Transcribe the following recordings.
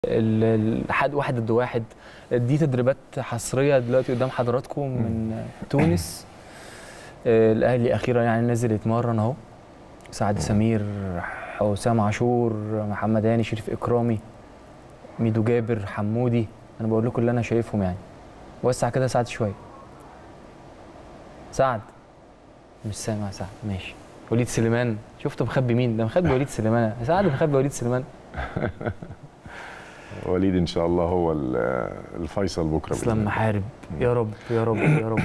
ال- ال- حد واحد ضد واحد دي تدريبات حصريه دلوقتي قدام حضراتكم من تونس آه، الاهلي اخيرا يعني نزل يتمرن اهو سعد سمير حسام عاشور محمد هاني شريف اكرامي ميدو جابر حمودي انا بقول لكم اللي انا شايفهم يعني وسع كده سعد شويه سعد مش سامع سعد ماشي وليد سليمان شفت مخبي مين ده مخبي وليد سليمان سعد مخبي وليد سليمان وليد ان شاء الله هو ال- الفيصل بكره اسلام بإذن محارب يا رب يا رب يا رب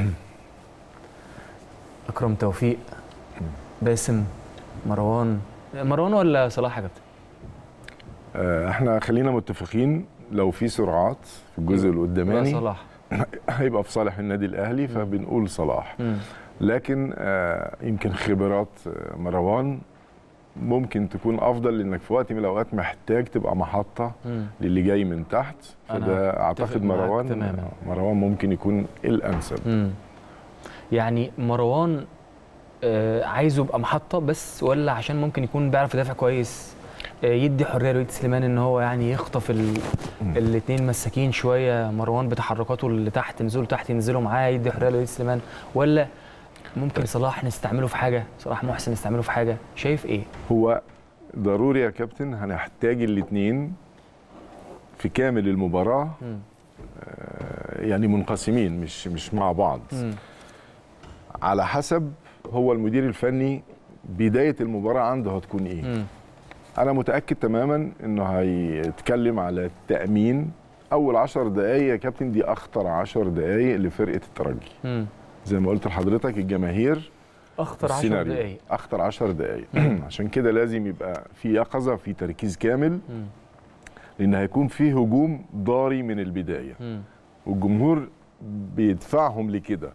اكرم توفيق باسم مروان مروان ولا صلاح يا كابتن آه، احنا خلينا متفقين لو في سرعات في الجزء ولا القداماني صلاح هيبقى في صالح النادي الاهلي فبنقول صلاح مم. لكن آه، يمكن خبرات آه، مروان ممكن تكون افضل لانك في وقت من الاوقات محتاج تبقى محطه مم. للي جاي من تحت أنا فده اعتقد أتفق معاك مروان تماماً. مروان ممكن يكون الانسب مم. يعني مروان آه عايزه يبقى محطه بس ولا عشان ممكن يكون بيعرف يدافع كويس آه يدي حريه لوليد سليمان ان هو يعني يخطف ال... الاثنين مساكين شويه مروان بتحركاته اللي تحت نزوله تحت ينزلوا معاه يدي حريه لوليد سليمان ولا ممكن صلاح نستعمله في حاجه صلاح محسن نستعمله في حاجه شايف ايه هو ضروري يا كابتن هنحتاج الاثنين في كامل المباراه مم. آه، يعني منقسمين مش مش مع بعض مم. على حسب هو المدير الفني بدايه المباراه عنده هتكون ايه مم. انا متاكد تماما انه هيتكلم على التامين اول عشر دقائق يا كابتن دي اخطر عشر دقائق لفرقه الترجي مم. زي ما قلت لحضرتك الجماهير اخطر 10 السيناريو. دقايق اخطر عشر دقائق عشان كده لازم يبقى في يقظه في تركيز كامل مم. لان هيكون في هجوم ضاري من البدايه مم. والجمهور بيدفعهم لكده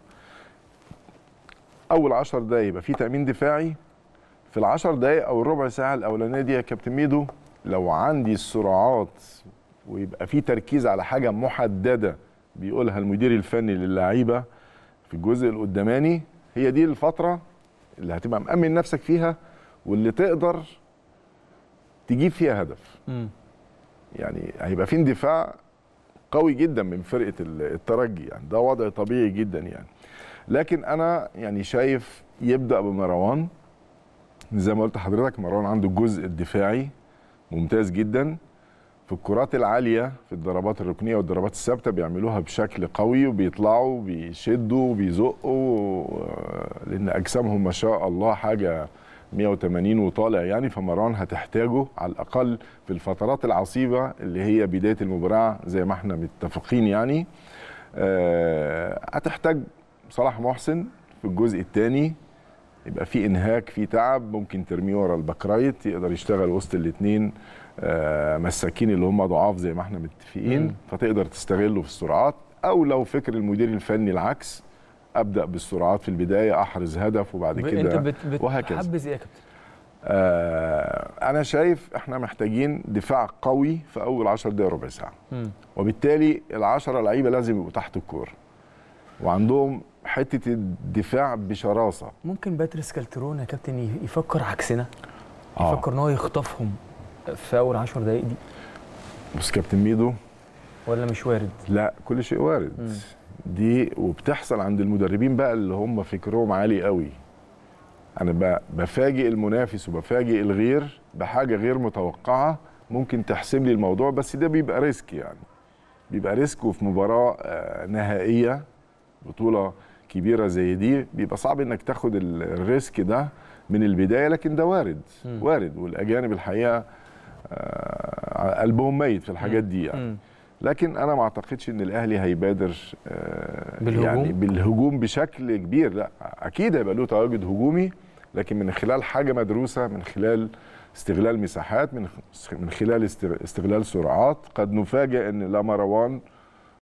اول عشر دقايق يبقى في تامين دفاعي في العشر دقايق او الربع ساعه الاولانيه دي يا كابتن ميدو لو عندي السرعات ويبقى في تركيز على حاجه محدده بيقولها المدير الفني للعيبه في الجزء القداماني هي دي الفتره اللي هتبقى مأمن نفسك فيها واللي تقدر تجيب فيها هدف مم. يعني هيبقى في اندفاع قوي جدا من فرقه ال- الترجي يعني ده وضع طبيعي جدا يعني لكن انا يعني شايف يبدا بمروان زي ما قلت لحضرتك مروان عنده الجزء الدفاعي ممتاز جدا في الكرات العاليه في الضربات الركنيه والضربات الثابته بيعملوها بشكل قوي وبيطلعوا بيشدوا وبيزقوا آه، لان اجسامهم ما شاء الله حاجه 180 وطالع يعني فمروان هتحتاجه على الاقل في الفترات العصيبه اللي هي بدايه المباراه زي ما احنا متفقين يعني آه، هتحتاج صلاح محسن في الجزء الثاني يبقى في انهاك في تعب ممكن ترميه ورا الباك رايت يقدر يشتغل وسط الاثنين مساكين اللي هم ضعاف زي ما احنا متفقين مم. فتقدر تستغله في السرعات او لو فكر المدير الفني العكس ابدا بالسرعات في البدايه احرز هدف وبعد ب- كده انت بت... بت... وهكذا. حبذ ايه يا كابتن آه انا شايف احنا محتاجين دفاع قوي في اول 10 دقائق ربع ساعه مم. وبالتالي العشرة لعيبه لازم يبقوا تحت الكوره وعندهم حته الدفاع بشراسه ممكن باتريس كالترون يا كابتن ي- يفكر عكسنا آه. يفكر ان هو يخطفهم في اول 10 دقائق دي بص كابتن ميدو ولا مش وارد لا كل شيء وارد مم. دي وبتحصل عند المدربين بقى اللي هم فكرهم عالي قوي انا ب- بفاجئ المنافس وبفاجئ الغير بحاجه غير متوقعه ممكن تحسم لي الموضوع بس ده بيبقى ريسك يعني بيبقى ريسك وفي مباراه آه، نهائيه بطوله كبيره زي دي بيبقى صعب انك تاخد ال- الريسك ده من البدايه لكن ده وارد مم. وارد والاجانب الحقيقه آه، قلبهم ميت في الحاجات دي يعني مم. لكن انا ما اعتقدش ان الاهلي هيبادر آه، بالهجوم؟ يعني بالهجوم بشكل كبير لا اكيد هيبقى له تواجد هجومي لكن من خلال حاجه مدروسه من خلال استغلال مساحات من من خلال است- استغلال سرعات قد نفاجئ ان لا مروان